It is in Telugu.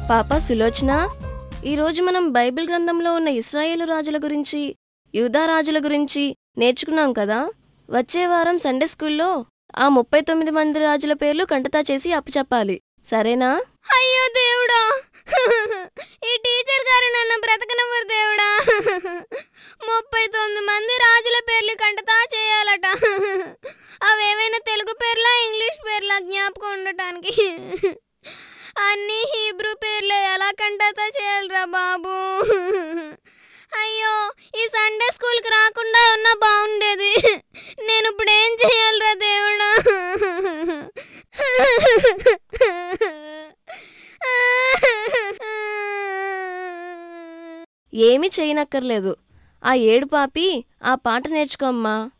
పాప సులోచన ఈరోజు మనం బైబిల్ గ్రంథంలో ఉన్న ఇస్రాయేలు రాజుల గురించి యూదా రాజుల గురించి నేర్చుకున్నాం కదా వచ్చే వారం సండే స్కూల్లో ఆ ముప్పై తొమ్మిది మంది రాజుల పేర్లు కంటతా చేసి అప్పచెప్పాలి సరేనా అయ్యో దేవుడా ఈ టీచర్ గారు నన్ను బ్రతకనివ్వరు దేవుడా ముప్పై తొమ్మిది మంది రాజుల పేర్లు కంటతా చేయాలట అవేమైనా తెలుగు పేర్లా ఇంగ్లీష్ పేర్లా జ్ఞాపకం ఉండటానికి అన్నీ హీబ్రూ పేర్లే ఎలా కంటతా చేయాలిరా బాబు అయ్యో ఈ సండే స్కూల్కి రాకుండా ఉన్నా బాగుండేది నేను ఇప్పుడు ఏం చేయాలిరా దేవుడా ఏమీ చేయనక్కర్లేదు ఆ ఏడు పాపి ఆ పాట నేర్చుకోమ్మా